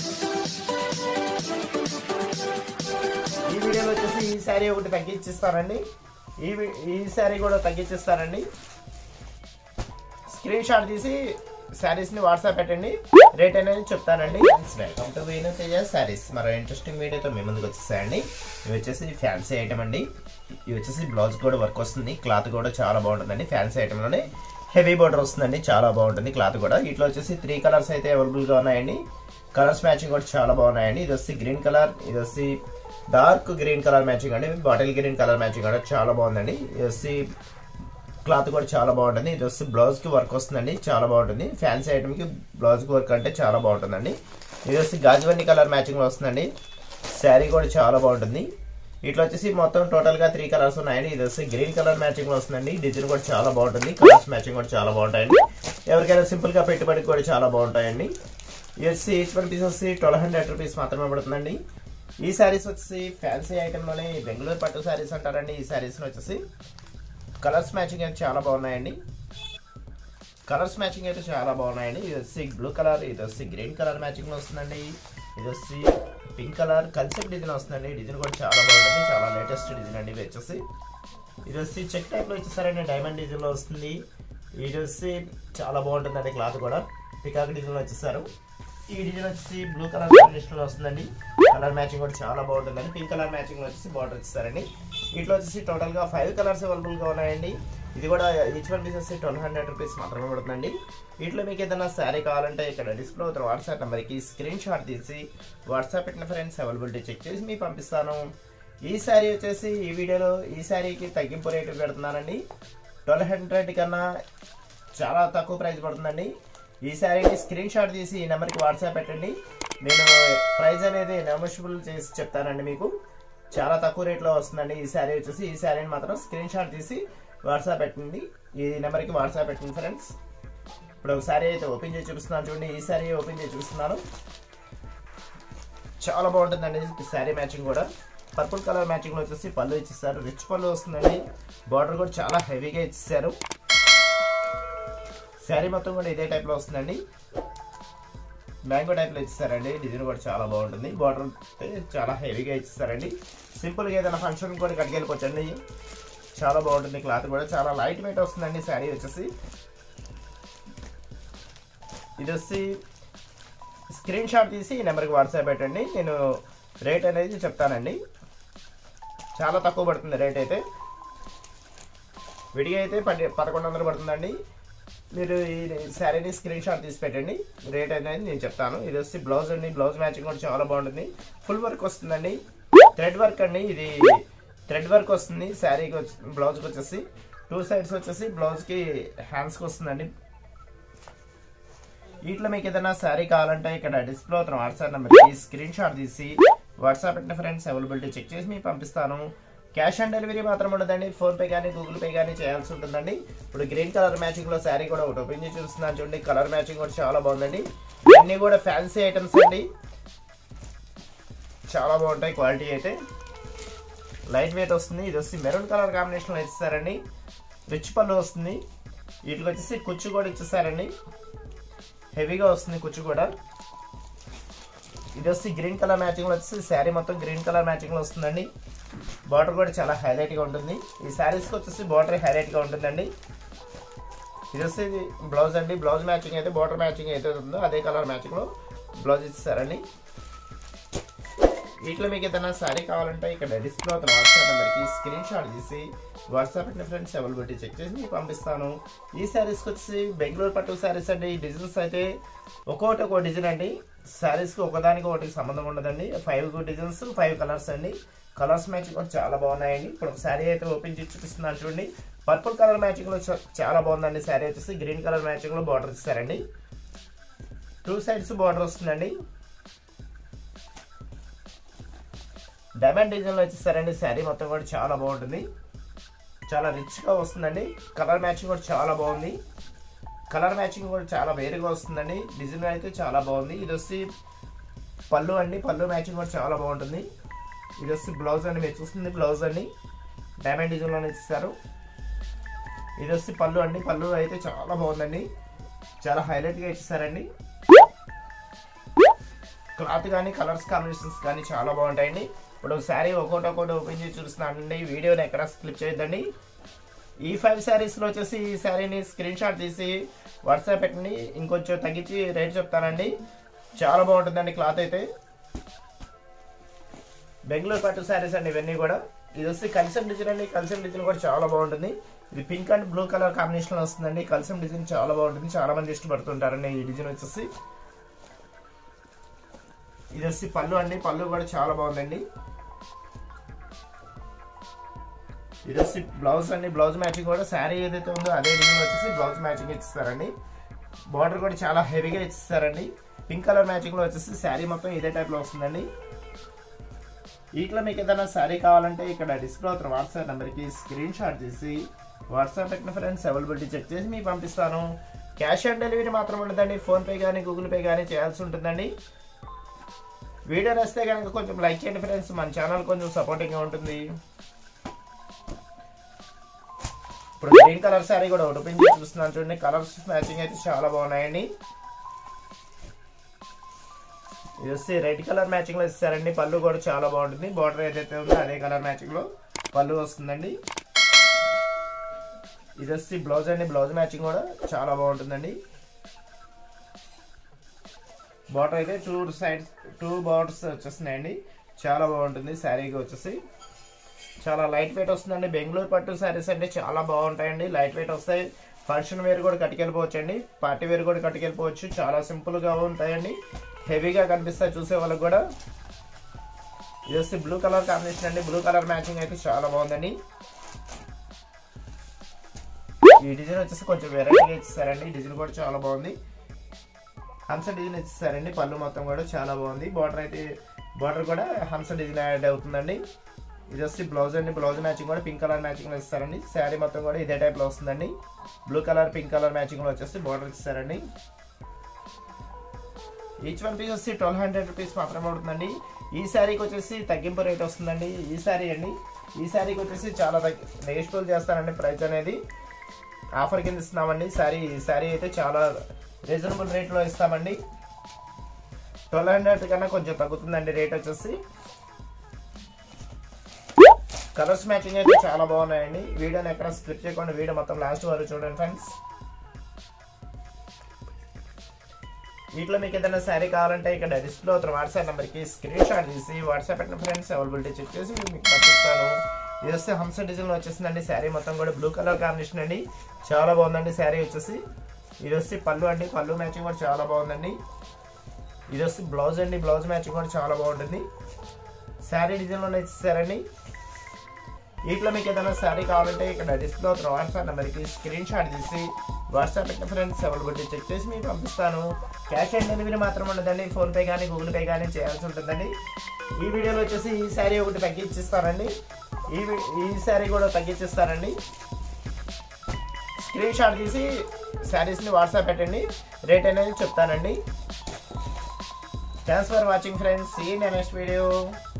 ఈ వీడియోలో వచ్చేసి ఈ శారీ ఒకటి తగ్గించిస్తానండి ఈ వి- ఈ శారీ కూడా తగ్గించిస్తానండి స్క్రీన్ షాట్ తీసి శారీస్ ని వాట్సాప్ పెట్టండి రేట్ అనేది చెప్తానండి వెల్కమ్ టు వీణు తేజ శారీస్ మరో ఇంట్రెస్టింగ్ వీడియోతో మీ ముందుకు వచ్చేసాయండి ఇవి వచ్చేసి ఫ్యాన్సీ ఐటమ్ అండి ఇవి వచ్చేసి బ్లౌజ్ కూడా వర్క్ వస్తుంది క్లాత్ కూడా చాలా బాగుంటుందండి ఫ్యాన్సీ ఐటమ్ లోనే హెవీ బోర్డర్ వస్తుందండి చాలా బాగుంటుంది క్లాత్ కూడా ఇట్లా వచ్చేసి త్రీ కలర్స్ అయితే అవైలబుల్ గా ఉన్నాయండి కలర్స్ మ్యాచింగ్ కూడా చాలా బాగున్నాయండి ఇది వచ్చి గ్రీన్ కలర్ ఇది వచ్చి డార్క్ గ్రీన్ కలర్ మ్యాచింగ్ అండి బాటిల్ గ్రీన్ కలర్ మ్యాచింగ్ కూడా చాలా బాగుందండి ఇది వచ్చి క్లాత్ కూడా చాలా బాగుంటుంది ఇది వచ్చి బ్లౌజ్ కి వర్క్ వస్తుందండి చాలా బాగుంటుంది ఫ్యాన్సీ ఐటమ్ కి బ్లౌజ్ కి వర్క్ అంటే చాలా బాగుంటుందండి ఇది వచ్చి గాజువన్ని కలర్ మ్యాచింగ్ లో వస్తుందండి శారీ కూడా చాలా బాగుంటుంది ఇట్లా వచ్చేసి మొత్తం టోటల్ గా త్రీ కలర్స్ ఉన్నాయండి ఇది వచ్చి గ్రీన్ కలర్ మ్యాచింగ్ లో వస్తుందండి డిజైన్ కూడా చాలా బాగుంటుంది కలర్స్ మ్యాచింగ్ కూడా చాలా బాగుంటాయండి ఎవరికైనా సింపుల్ గా పెట్టుబడికి కూడా చాలా బాగుంటాయండి ఇది వచ్చి ఈచ్ వన్ పీస్ వచ్చి ట్వెల్వ్ హండ్రెడ్ రూపీస్ మాత్రమే పడుతుందండి ఈ శారీస్ వచ్చి ఫ్యాన్సీ ఐటమ్ లోనే బెంగళూరు పట్టు శారీస్ అంటారండి ఈ శారీస్ వచ్చేసి కలర్స్ మ్యాచింగ్ అయితే చాలా బాగున్నాయండి కలర్స్ మ్యాచింగ్ అయితే చాలా బాగున్నాయండి ఇది వచ్చి బ్లూ కలర్ ఇది వచ్చి గ్రీన్ కలర్ మ్యాచింగ్ లో వస్తుందండి ఇది వచ్చి పింక్ కలర్ కన్సెప్ట్ డిజైన్ వస్తుందండి డిజైన్ కూడా చాలా బాగుంటుంది చాలా లేటెస్ట్ డిజైన్ అండి ఇది వచ్చేసి ఇది వచ్చి చెక్ టైప్ లో వచ్చేసారండి డైమండ్ డిజైన్ లో వస్తుంది ఇది వచ్చి చాలా బాగుంటుందండి క్లాత్ కూడా పికాక్ డిజైన్ లో వచ్చేసారు ఈ డిజైన్ వచ్చేసి బ్లూ కలర్ కాంబినేషన్ లో వస్తుందండి కలర్ మ్యాచింగ్ కూడా చాలా బాగుంటుందండి పింక్ కలర్ మ్యాచింగ్ లో వచ్చేసి బార్డర్ వచ్చేసారండి ఇట్లా వచ్చేసి టోటల్ గా ఫైవ్ కలర్స్ అవైలబుల్ గా ఉన్నాయండి ఇది కూడా ఈచ్ వన్ పీస్ వచ్చి ట్వెల్వ్ హండ్రెడ్ రూపీస్ మాత్రమే పడుతుందండి వీటిలో మీకు ఏదైనా శారీ కావాలంటే ఇక్కడ డిస్ప్లే అవుతున్న వాట్సాప్ నెంబర్కి స్క్రీన్ షాట్ తీసి వాట్సాప్ పెట్టిన ఫ్రెండ్స్ అవైలబిలిటీ చెక్ చేసి మీకు పంపిస్తాను ఈ శారీ వచ్చేసి ఈ వీడియోలో ఈ శారీకి తగ్గింపు రేటు పెడుతున్నానండి ట్వెల్వ్ హండ్రెడ్ కన్నా చాలా తక్కువ ప్రైస్ పడుతుందండి ఈ శారీని స్క్రీన్ షాట్ తీసి ఈ నెంబర్కి వాట్సాప్ పెట్టండి నేను ప్రైస్ అనేది నెగోషియబుల్ చేసి చెప్తానండి మీకు చాలా తక్కువ రేట్లో వస్తుందండి ఈ శారీ వచ్చేసి ఈ శారీని మాత్రం స్క్రీన్ షాట్ తీసి వాట్సాప్ పెట్టండి ఈ నెంబర్కి వాట్సాప్ పెట్టండి ఫ్రెండ్స్ ఇప్పుడు ఒక శారీ అయితే ఓపెన్ చేసి చూపిస్తున్నాను చూడండి ఈ శారీ ఓపెన్ చేసి చూపిస్తున్నాను చాలా బాగుంటుందండి ఈ శారీ మ్యాచింగ్ కూడా పర్పుల్ కలర్ మ్యాచింగ్ లో వచ్చేసి పళ్ళు ఇచ్చేస్తారు రిచ్ పళ్ళు వస్తుందండి బార్డర్ కూడా చాలా హెవీగా ఇచ్చేసారు శారీ మొత్తం కూడా ఇదే టైప్ లో వస్తుందండి మ్యాంగో టైప్ లో ఇచ్చేసారండి డిజైన్ కూడా చాలా బాగుంటుంది బార్డర్ చాలా హెవీగా ఇచ్చేసారండి సింపుల్ గా ఏదైనా ఫంక్షన్ కూడా కట్టుకెళ్ళిపోవచ్చండి చాలా బాగుంటుంది క్లాత్ కూడా చాలా లైట్ వెయిట్ వస్తుందండి శారీ వచ్చేసి ఇది వచ్చి స్క్రీన్ షాట్ తీసి ఈ నెంబర్కి వాట్సాప్ పెట్టండి నేను రేట్ అనేది చెప్తానండి చాలా తక్కువ పడుతుంది రేట్ అయితే విడిగా అయితే పది పదకొండు వందలు పడుతుందండి మీరు ఈ శారీని స్క్రీన్ షాట్ తీసి పెట్టండి రేట్ అనేది నేను చెప్తాను ఇది వచ్చి బ్లౌజ్ అండి బ్లౌజ్ మ్యాచింగ్ కూడా చాలా బాగుంటుంది ఫుల్ వర్క్ వస్తుందండి థ్రెడ్ వర్క్ అండి ఇది థ్రెడ్ వర్క్ వస్తుంది శారీకి వచ్చి బ్లౌజ్కి వచ్చేసి టూ సైడ్స్ వచ్చేసి బ్లౌజ్కి హ్యాండ్స్కి వస్తుందండి వీటిలో మీకు ఏదైనా శారీ కావాలంటే ఇక్కడ డిస్ప్లే అవుతున్న వాట్సాప్ నెంబర్కి స్క్రీన్ షాట్ తీసి వాట్సాప్ పెట్టిన ఫ్రెండ్స్ అవైలబిలిటీ చెక్ చేసి మీకు పంపిస్తాను క్యాష్ ఆన్ డెలివరీ మాత్రం ఉండదండి ఫోన్ పే కానీ గూగుల్ పే కానీ చేయాల్సి ఉంటుందండి ఇప్పుడు గ్రీన్ కలర్ మ్యాచింగ్ లో శారీ కూడా ఒకటి ఓపెన్ చేసి చూస్తున్నాను చూడండి కలర్ మ్యాచింగ్ కూడా చాలా బాగుందండి ఇవన్నీ కూడా ఫ్యాన్సీ ఐటమ్స్ అండి చాలా బాగుంటాయి క్వాలిటీ అయితే లైట్ వెయిట్ వస్తుంది ఇది వచ్చి మెరూన్ కలర్ కాంబినేషన్ లో ఇచ్చేసారండి రిచ్ పళ్ళు వస్తుంది వీటికి వచ్చేసి కుచ్చు కూడా ఇచ్చేసారండి హెవీగా వస్తుంది కుచ్చు కూడా ఇది వచ్చి గ్రీన్ కలర్ మ్యాచింగ్ లో వచ్చేసి శారీ మొత్తం గ్రీన్ కలర్ మ్యాచింగ్ లో వస్తుందండి బార్డర్ కూడా చాలా హైలైట్ గా ఉంటుంది ఈ శారీస్ కి వచ్చేసి బార్డర్ హైలైట్ గా ఉంటుందండి ఇది వచ్చి బ్లౌజ్ అండి బ్లౌజ్ మ్యాచింగ్ అయితే బార్డర్ మ్యాచింగ్ అయితే ఉందో అదే కలర్ మ్యాచింగ్ లో బ్లౌజ్ ఇచ్చారండి వీటిలో మీకు ఏదైనా శారీ కావాలంటే ఇక్కడ డిస్ప్లే అవుతున్న వాట్సాప్ నెంబర్కి స్క్రీన్ షాట్ తీసి వాట్సాప్ పెట్టిన ఫ్రెండ్స్ అవైలబిలిటీ చెక్ చేసి మీకు పంపిస్తాను ఈ శారీస్కి వచ్చి బెంగళూరు పట్టు శారీస్ అండి ఈ డిజైన్స్ అయితే ఒక్కొక్కటి ఒక డిజైన్ అండి శారీస్కి ఒకదానికి ఒకటి సంబంధం ఉండదండి ఫైవ్ డిజైన్స్ ఫైవ్ కలర్స్ అండి కలర్స్ మ్యాచింగ్ కూడా చాలా బాగున్నాయండి ఇప్పుడు ఒక శారీ అయితే ఓపెన్ చేసి చూపిస్తున్నాను చూడండి పర్పుల్ కలర్ మ్యాచింగ్ లో చ- చాలా బాగుందండి శారీ వచ్చేసి గ్రీన్ కలర్ మ్యాచింగ్ లో బార్డర్ ఇస్తారండి టూ సైడ్స్ బార్డర్ వస్తుందండి డైమండ్ డిజైన్ లో వచ్చేసారండి శారీ మొత్తం కూడా చాలా బాగుంటుంది చాలా రిచ్ గా వస్తుందండి కలర్ మ్యాచింగ్ కూడా చాలా బాగుంది కలర్ మ్యాచింగ్ కూడా చాలా వేరుగా వస్తుందండి డిజైన్ అయితే చాలా బాగుంది ఇది వచ్చి పళ్ళు అండి పళ్ళు మ్యాచింగ్ కూడా చాలా బాగుంటుంది ఇది వచ్చి బ్లౌజ్ అండి మీరు చూస్తుంది బ్లౌజ్ అండి డైమండ్ డిజైన్ లోనే ఇస్తారు ఇది వచ్చి పళ్ళు అండి పళ్ళు అయితే చాలా బాగుందండి చాలా హైలైట్ గా ఇచ్చేసారండి క్లాత్ కానీ కలర్స్ కాంబినేషన్స్ కానీ చాలా బాగుంటాయండి ఇప్పుడు శారీ ఒక్కోటి ఒక్కోటి ఓపెన్ చేసి చూస్తున్నానండి వీడియోని ఎక్కడ స్క్లిప్ చేయొద్దండి ఈ ఫైవ్ శారీస్లో వచ్చేసి ఈ శారీని స్క్రీన్ షాట్ తీసి వాట్సాప్ పెట్టండి ఇంకొంచెం తగ్గించి రేట్ చెప్తానండి చాలా బాగుంటుందండి క్లాత్ అయితే బెంగళూరు పట్టు శారీస్ అండి ఇవన్నీ కూడా ఇది వచ్చి కల్సం డిజైన్ అండి కల్సం డిజైన్ కూడా చాలా బాగుంటుంది ఇది pink and blue colour combination లో వస్తుందండి కల్సం డిజైన్ చాలా బాగుంటుంది చాలా మంది ఇష్టపడుతుంటారండి ఈ డిజైన్ వచ్చేసి ఇది వచ్చి పళ్ళు అండి పళ్ళు కూడా చాలా బాగుందండి ఇది వచ్చి బ్లౌజ్ అండి బ్లౌజ్ మ్యాచింగ్ కూడా శారీ ఏదైతే ఉందో అదే డిజైన్ వచ్చేసి బ్లౌజ్ మ్యాచింగ్ ఇచ్చిస్తారండి బార్డర్ కూడా చాలా హెవీగా ఇచ్చిస్తారండి పింక్ కలర్ మ్యాచింగ్ లో వచ్చేసి శారీ మొత్తం ఇదే టైప్ లో వస్తుందండి వీటిలో మీకు ఏదైనా శారీ కావాలంటే ఇక్కడ డిస్ప్లే అవుతున్న వాట్సాప్ నెంబర్కి స్క్రీన్ షాట్ చేసి వాట్సాప్ పెట్టిన ఫ్రెండ్స్ అవైలబిలిటీ చెక్ చేసి మీకు పంపిస్తాను క్యాష్ ఆన్ డెలివరీ మాత్రం ఉండదండి ఫోన్పే కానీ గూగుల్ పే కానీ చేయాల్సి ఉంటుందండి వీడియో నచ్చితే కనుక కొంచెం లైక్ చేయండి ఫ్రెండ్స్ మన ఛానల్ కొంచెం సపోర్టింగ్గా ఉంటుంది ఇప్పుడు గ్రీన్ కలర్ శారీ కూడా ఒకటి ఓపెన్ చేసి చూస్తున్నాను చూడండి కలర్స్ మ్యాచింగ్ అయితే చాలా బాగున్నాయండి ఇది వచ్చి రెడ్ కలర్ మ్యాచింగ్ లో ఇస్తారండి పళ్ళు కూడా చాలా బాగుంటుంది బార్డర్ ఏదైతే ఉందో అదే కలర్ మ్యాచింగ్ లో పళ్ళు వస్తుందండి ఇది వచ్చి బ్లౌజ్ అండి బ్లౌజ్ మ్యాచింగ్ కూడా చాలా బాగుంటుందండి బార్డర్ అయితే టూ సైడ్స్ టూ బార్డర్స్ వచ్చేస్తున్నాయండి చాలా బాగుంటుంది శారీకి వచ్చేసి చాలా లైట్ వెయిట్ వస్తుందండి బెంగళూరు పట్టు శారీస్ అంటే చాలా బాగుంటాయండి లైట్ వెయిట్ వస్తాయి ఫంక్షన్ వేర్ కూడా కట్టుకెళ్ళిపోవచ్చు అండి పార్టీ వేర్ కూడా కట్టుకెళ్ళిపోవచ్చు చాలా సింపుల్ గా ఉంటాయండి హెవీగా కనిపిస్తాయి చూసే వాళ్ళకి కూడా ఇది వచ్చి బ్లూ కలర్ కాంబినేషన్ అండి బ్లూ కలర్ మ్యాచింగ్ అయితే చాలా బాగుందండి ఈ డిజైన్ వచ్చేసి కొంచెం వెరైటీగా ఇచ్చేసారండి ఈ డిజైన్ కూడా చాలా బాగుంది హంస డిజైన్ ఇచ్చేసారండి పళ్ళు మొత్తం కూడా చాలా బాగుంది బార్డర్ అయితే బార్డర్ కూడా హంస డిజైన్ యాడ్ అవుతుందండి ఇది వచ్చి బ్లౌజ్ అండి బ్లౌజ్ మ్యాచింగ్ కూడా పింక్ కలర్ మ్యాచింగ్ లో ఇస్తారండి శారీ మొత్తం కూడా ఇదే టైప్ లో వస్తుందండి blue colour pink colour matching లో వచ్చేసి బార్డర్ ఇస్తారండి ఈచ్ వన్ పీస్ వచ్చి ట్వెల్వ్ హండ్రెడ్ రూపీస్ మాత్రమే పడుతుందండి ఈ శారీకి వచ్చేసి తగ్గింపు రేట్ వస్తుందండి ఈ శారీ అండి ఈ శారీకి వచ్చేసి చాలా నెగిటివ్ చేస్తానండి ప్రైస్ అనేది ఆఫర్ కింద ఇస్తున్నామండి శారీ ఈ శారీ అయితే చాలా రీజనబుల్ రేట్లో ఇస్తామండి ట్వెల్వ్ హండ్రెడ్ కన్నా కొంచెం తగ్గుతుందండి రేట్ వచ్చేసి కలర్స్ మ్యాచింగ్ అయితే చాలా బాగున్నాయండి వీడియోని ఎక్కడ స్క్రిప్ట్ చేయకుండా వీడియో మొత్తం లాస్ట్ వరకు చూడండి ఫ్రెండ్స్ వీటిలో మీకు ఏదైనా శారీ కావాలంటే ఇక్కడ డిస్ప్లే అవుతున్న వాట్సాప్ నెంబర్కి స్క్రీన్ షాట్ తీసి వాట్సాప్ పెట్టిన ఫ్రెండ్స్ అవైలబిలిటీ చెక్ చేసి మీకు పంపిస్తాను ఇది వస్తే హంస డిజైన్లో వచ్చేసిందండి శారీ మొత్తం కూడా బ్లూ కలర్ కాంబినేషన్ అండి చాలా బాగుందండి శారీ వచ్చేసి ఇది వచ్చి పళ్ళు అండి పళ్ళు మ్యాచింగ్ కూడా చాలా బాగుందండి ఇది వచ్చి బ్లౌజ్ అండి బ్లౌజ్ మ్యాచింగ్ కూడా చాలా బాగుంటుంది శారీ డిజైన్లోనే ఇచ్చేసారండి వీటిలో మీకు ఏదైనా శారీ కావాలంటే ఇక్కడ డిస్ప్లే అవుతున్న వాట్సాప్ నెంబర్కి స్క్రీన్ షాట్ తీసి వాట్సాప్ పెట్టిన ఫ్రెండ్స్ అవైలబిలిటీ చెక్ చేసి మీకు పంపిస్తాను క్యాష్ ఆన్ డెలివరీ మాత్రం ఉండదండి ఫోన్పే కానీ గూగుల్ పే కానీ చేయాల్సి ఉంటుందండి ఈ వీడియోలో వచ్చేసి ఈ శారీ ఒకటి తగ్గించిస్తానండి ఈ వి- ఈ శారీ కూడా తగ్గించిస్తానండి స్క్రీన్ షాట్ తీసి శారీస్ని వాట్సాప్ పెట్టండి రేట్ అనేది చెప్తానండి thanks for watching friends see next video